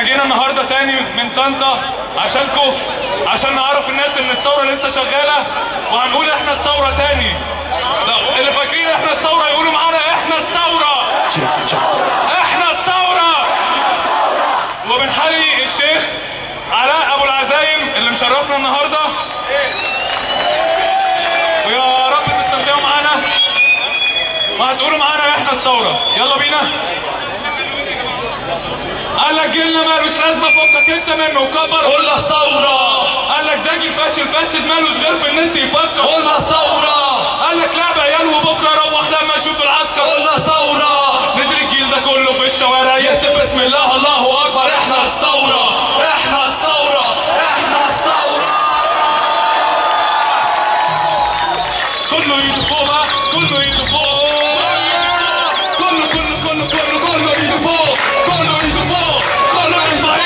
جينا النهارده تاني من طنطا عشانكم عشان نعرف الناس ان الثوره لسه شغاله وهنقول احنا الثوره تاني لا اللي فاكرين احنا الثوره يقولوا معانا احنا الثوره احنا الثوره وبنحيي الشيخ علاء ابو العزايم اللي مشرفنا النهارده ويا رب تستمتعوا معانا وهتقولوا معانا احنا الثوره يلا بينا قال لك جيلنا مالوش لازمه فكك انت منه وكبر قلنا الثورة قال لك ده جيل فاشل فاسد مالوش غير في ان انت يفكر قلنا الثورة قال لك لعب عيال وبكره روح لما اشوف العسكر قلنا ثورة نزل الجيل ده كله في الشوارع يكتب بسم الله الله اكبر احنا الثورة احنا الثورة احنا الثورة كله ايده فوق بقى كله ايده فوق كله كله كله كله كله ايده فوق كله ايده فوق كله ايده فوق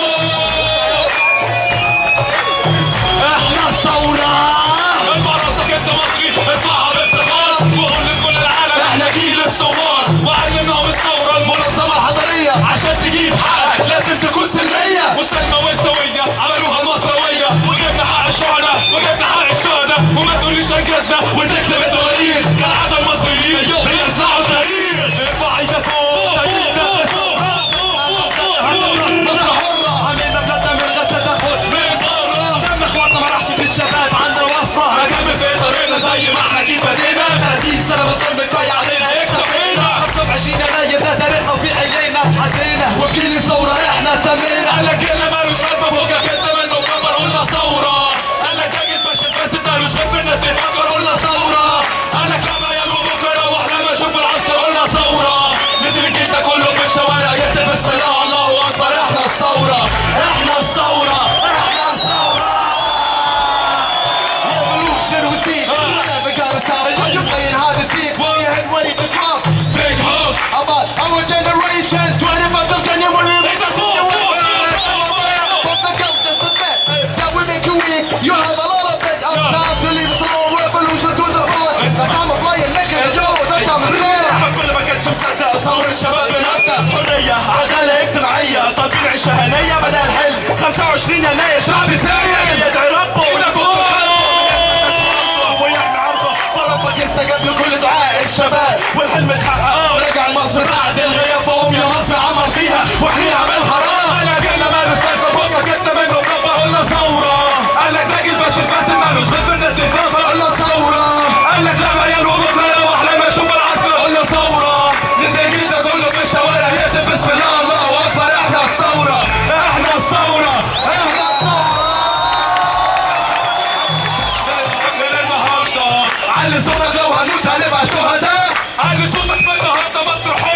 احنا الثورة ارفع راسك انت مصري ارفعها بافتخار وقول لكل العالم احنا جيل الثوار وعلمناهم الثوره المنظمه منظمة حضارية عشان تجيب حقك لازم تكون سلمية والسلمى والسويه عملوها المصرويه وجبنا حق الشهداء وجبنا حق الشهداء وما تقوليش انجزنا وتكتب التواريخ كالعاده المصريين بيصنعوا تاريخ ارفع ايدك فوق مصر حرة عملنا بلادنا من غير تدخل من بره دم اخواتنا ما راحش في الشباب عندنا وفرة هنكمل في طريقنا زي ما احنا كيف بدينا 30 سنة بالظلم كفاية علينا اكتفينا 25 يناير ده تاريخنا وفي عينينا حدينا وجيل الثورة احنا سمينا قال لك جيلنا مالوش لازمه فوقك انت منه وكبر قلنا ثوره قال لك ده جيل فاشل فاسد مالوش غير في انك تفكر قلنا ثورة قال لك لما عيال وبكره روح لما اشوف العسكر قلنا ثورة نزل الجيل ده كله في الشوارع يكتب بسم الله الله اكبر احنا الثورة احنا الثورة احنا الثورة Revolution we see never gonna stop You're playing hard to see Your head ready to drop Big hugs about our generation 21st of January But the guilt just admit That we make you weak You have a lot of it Up time to leave us alone Revolution to the front That time of playing nigga Yo, that time is there كل ما كانش مصدق ثور الشباب بنبدا حريه عداله اجتماعيه طالبين عيشه هنيه بدل الحلم 25 يناير شعب سايق يدعي ربه ولا فوق ويحمي عرضه طرفك استجاب لكل دعاء الشباب والحلم اتحقق ورجع مصر بعد الغياب فقوم يا مصر عمر فيها واحميها من الحرام انا جينا مالوش لازمه فوقك انت منه كبه قلنا ثوره قال لك ده جيل فاشل فاسد مالوش غير في انك تفكر قلنا ثورة قال لك لما عيال وبكره روح لما اشوف العسكر قلنا ثورة نزل الجيل ده كله في الشوارع يكتب بسم الله الله اكبر احنا الثورة احنا الثورة احنا الثورة من النهارده علي صوتك لو هنموت هنبقى شهداء علي صوتك من النهارده مصر حر